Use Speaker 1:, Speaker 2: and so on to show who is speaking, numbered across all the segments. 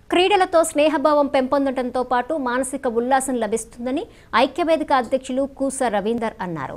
Speaker 1: క్రీడలతో స్నేహభావం పెంపొందడంతో పాటు మానసిక ఉల్లాసం లభిస్తుందని ఐక్యవేదిక అధ్యక్షులు కూస రవీందర్ అన్నారు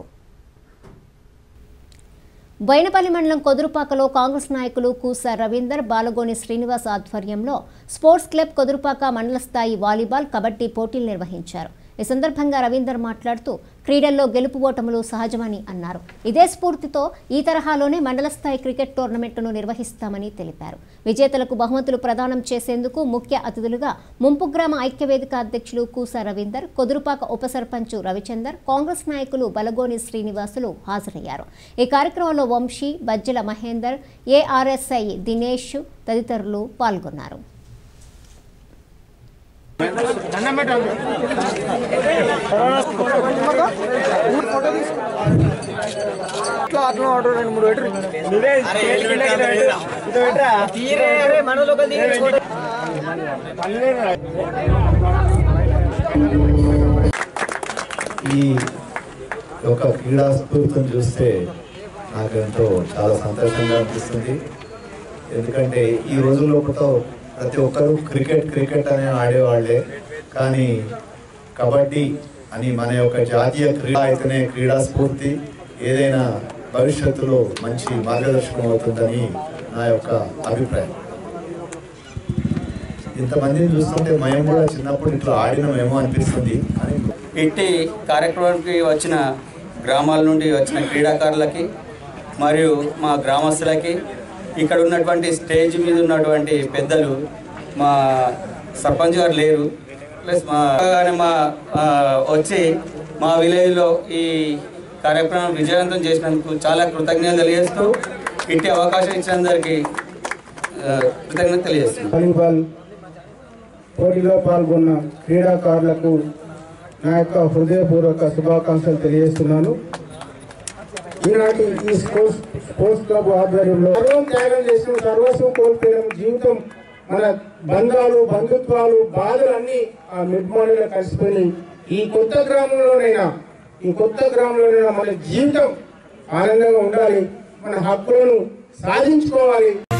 Speaker 1: బైనపల్లి మండలం కొదురుపాకలో కాంగ్రెస్ నాయకులు కూస రవీందర్ బాలగోని శ్రీనివాస్ ఆధ్వర్యంలో స్పోర్ట్స్ క్లబ్ కొదురుపాక మండల స్థాయి వాలీబాల్ కబడ్డీ పోటీలు నిర్వహించారు ఈ సందర్భంగా రవీందర్ మాట్లాడుతూ క్రీడల్లో గెలుపు ఓటములు సహజమని అన్నారు ఇదే స్ఫూర్తితో ఈ తరహాలోనే మండల స్థాయి క్రికెట్ టోర్నమెంట్ను నిర్వహిస్తామని తెలిపారు విజేతలకు బహుమతులు ప్రదానం చేసేందుకు ముఖ్య అతిథులుగా ముంపు గ్రామ ఐక్యవేదిక అధ్యక్షులు కూస రవీందర్ కొదురుపాక ఉప సర్పంచ్ రవిచందర్ కాంగ్రెస్ నాయకులు బలగోని శ్రీనివాసులు హాజరయ్యారు ఈ కార్యక్రమంలో వంశీ బజ్జల మహేందర్ ఏఆర్ఎస్ఐ దినేష్ తదితరులు పాల్గొన్నారు
Speaker 2: ఇట్లా అట్లా ఆర్డర్ రెండు మూడు పెట్టరు
Speaker 3: ఈ ఒక క్రీడా స్ఫూర్తిని చూస్తే నాకు ఎంతో చాలా సంతోషంగా అనిపిస్తుంది ఎందుకంటే ఈ రోజుల్లో ప్రతి ఒక్కరూ క్రికెట్ క్రికెట్ అని ఆడేవాళ్లే కానీ కబడ్డీ అని మన యొక్క జాతీయ క్రీడ అయితేనే క్రీడా స్ఫూర్తి ఏదైనా భవిష్యత్తులో మంచి మార్గదర్శకం అవుతుందని నా యొక్క అభిప్రాయం ఇంతమందిని చూస్తుంటే మేము కూడా చిన్నప్పుడు ఇట్లా ఆడినామేమో అనిపిస్తుంది కానీ
Speaker 4: ఇట్టి కార్యక్రమానికి వచ్చిన గ్రామాల నుండి వచ్చిన క్రీడాకారులకి మరియు మా గ్రామస్తులకి ఇక్కడ ఉన్నటువంటి స్టేజ్ మీద ఉన్నటువంటి పెద్దలు మా సర్పంచ్ గారు లేరు ప్లస్ మా కానీ మా ఆ, వచ్చి మా విలేజ్లో ఈ కార్యక్రమం విజయవంతం చేసినందుకు చాలా కృతజ్ఞతలు తెలియజేస్తూ ఇట్టి అవకాశం ఇచ్చినందరికీ ఆ, కృతజ్ఞత తెలియజేస్తున్నాను
Speaker 5: వాలీబాల్ పోటీలో పాల్గొన్న క్రీడాకారులకు నా యొక్క హృదయపూర్వక శుభాకాంక్షలు తెలియజేస్తున్నాను ఈనాటి ఈ స్పోర్ట్స్ స్పోర్ట్స్ క్లబ్ ఆధ్వర్యంలో సర్వం త్యాగం చేసిన సర్వస్వం కోల్పోయిన జీవితం మన బంధాలు బంధుత్వాలు బాధలు అన్ని ఆ మిడ్మానిలో కలిసిపోయి ఈ కొత్త గ్రామంలోనైనా ఈ కొత్త గ్రామంలోనైనా మన జీవితం ఆనందంగా ఉండాలి మన హక్కులను సాధించుకోవాలి